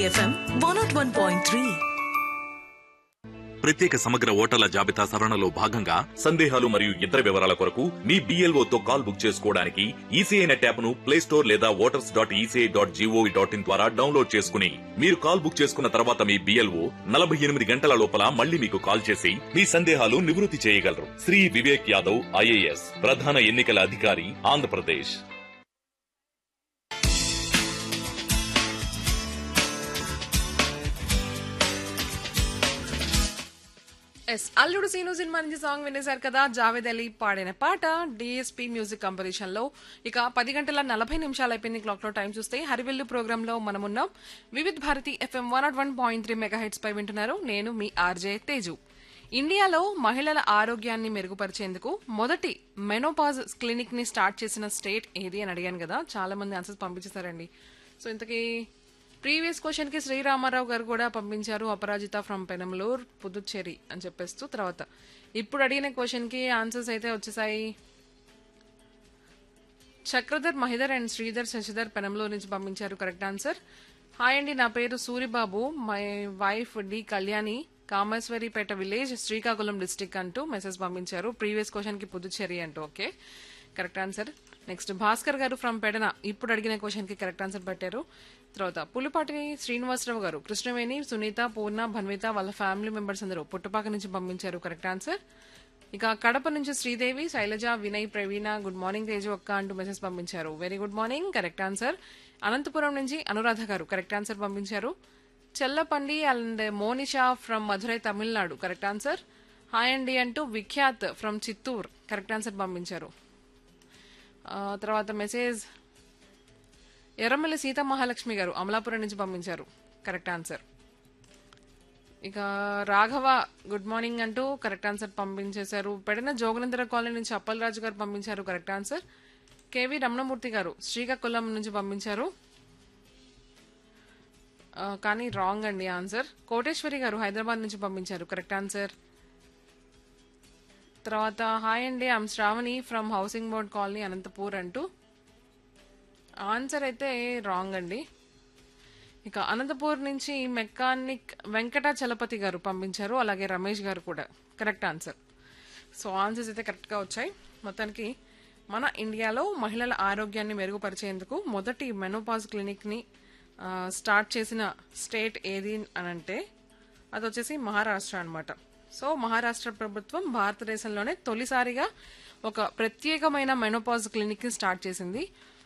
FM one naught one point three ప్రత్యేక సమగ్ర ఓటర్ల జాబితా సవరణలో భాగంగా సందేహాలు మరియు ఇతర వివరాల కొరకు మీ BLO తో కాల్ బుక్ చేసుకోవడానికి ఈసీఐ నెట్ యాప్ ను ప్లే స్టోర్ లేదా voters dot ECI dot GOV dot in ద్వారా డౌన్లోడ్ చేసుకుని మీరు కాల్ బుక్ చేసుకున్న తర్వాత మీ బిఎల్ఓ నలభై ఎనిమిది గంటల లోపల మళ్ళీ మీకు కాల్ చేసి మీ సందేహాలు నివృత్తి చేయగలరు శ్రీ వివేక్ యాదవ్ ఐఏఎస్ ప్రధాన ఎన్నికల అధికారి ఆంధ్రప్రదేశ్ ఎస్ అల్లుడు సీను సినిమా నుంచి సాంగ్ వినేశారు కదా జావేద్ అలీ పాడిన పాట డిఎస్పీ మ్యూజిక్ కంపెనీషన్ లో ఇక పది గంటల నలభై నిమిషాలు అయిపోయింది క్లాక్ లో టైం చూస్తే హరివెల్లు ప్రోగ్రామ్ లో మనమున్నాం Vividh Bharati FM one naught one point three megahertz పై వింటున్నారు నేను మీ ఆర్జే తేజు ఇండియాలో మహిళల ఆరోగ్యాన్ని మెరుగుపరిచేందుకు మొదటి మెనోపాజ్ క్లినిక్ ని స్టార్ట్ చేసిన స్టేట్ ఏది అని అడిగాను కదా చాలా మంది ఆన్సర్స్ పంపించేశారండి సో ఇంతకీ ప్రీవియస్ క్వశ్చన్ కి శ్రీరామారావు గారు కూడా పంపించారు అపరాజిత ఫ్రమ్ పెనమలూర్ పుదుచ్చేరి అని చెప్పేస్తూ తర్వాత ఇప్పుడు అడిగిన క్వశ్చన్ కి ఆన్సర్స్ అయితే వచ్చేసాయి చక్రధర్ మహిధర్ అండ్ శ్రీధర్ శశిధర్ పెనంలో నుంచి పంపించారు కరెక్ట్ ఆన్సర్ హాయ్ అండి నా పేరు Suribabu my wife D Kalyani Kameswaripeta village Srikakulam district అంటూ మెసేజ్ పంపించారు ప్రీవియస్ క్వశ్చన్ కి పుదుచ్చేరి అంటూ okay correct answer next Bhaskar గారు ఫ్రమ్ పెడన ఇప్పుడు అడిగిన క్వశ్చన్ కి కరెక్ట్ ఆన్సర్ పెట్టారు తర్వాత పులిపాటి శ్రీనివాసరావు గారు కృష్ణవేణి సునీత పూర్ణ భన్విత వాళ్ళ ఫ్యామిలీ మెంబర్స్ అందరూ పుట్టపాక నుంచి పంపించారు కరెక్ట్ ఆన్సర్ ఇక కడప నుంచి శ్రీదేవి శైలజ వినయ్ ప్రవీణ గుడ్ మార్నింగ్ తేజు అక్క అంటూ మెసేజ్ పంపించారు very good morning correct answer Anantapuram నుంచి అనురాధ గారు కరెక్ట్ ఆన్సర్ పంపించారు చెల్లపండి and Monisha from Madurai Tamil Nadu correct answer hi అండి అంటూ Vikhyat from Chittoor correct answer పంపించారు ఆ, తర్వాత మెసేజ్ ఎర్రమల్లి సీతా మహాలక్ష్మి గారు అమలాపురం నుంచి పంపించారు కరెక్ట్ ఆన్సర్ ఇక రాఘవ గుడ్ మార్నింగ్ అంటూ కరెక్ట్ ఆన్సర్ పంపించేశారు పెడిన జోగనందర కాలనీ నుంచి అప్పలరాజు గారు పంపించారు కరెక్ట్ ఆన్సర్ కేవి రమణమూర్తి గారు శ్రీకాకుళం నుంచి పంపించారు ఆ, కానీ రాంగ్ అండి ఆన్సర్ కోటేశ్వరి గారు హైదరాబాద్ నుంచి పంపించారు కరెక్ట్ ఆన్సర్ తర్వాత హాయ్ అండి I'm Sravani from housing board colony Anantapur అంటూ ఆన్సర్ అయితే రాంగ్ అండి ఇక అనంతపూర్ నుంచి మెకానిక్ వెంకట చలపతి గారు పంపించారు అలాగే రమేష్ గారు కూడా కరెక్ట్ ఆన్సర్ సో ఆన్సర్స్ అయితే కరెక్ట్గా వచ్చాయి మొత్తానికి మన ఇండియాలో మహిళల ఆరోగ్యాన్ని మెరుగుపరిచేందుకు మొదటి మెనోపాజ్ క్లినిక్ని ఆ, స్టార్ట్ చేసిన స్టేట్ ఏది అని అంటే అది వచ్చేసి మహారాష్ట్ర అన్నమాట సో మహారాష్ట్ర ప్రభుత్వం భారతదేశంలోనే తొలిసారిగా ఒక ప్రత్యేకమైన మెనోపాజ్ క్లినిక్ని స్టార్ట్ చేసింది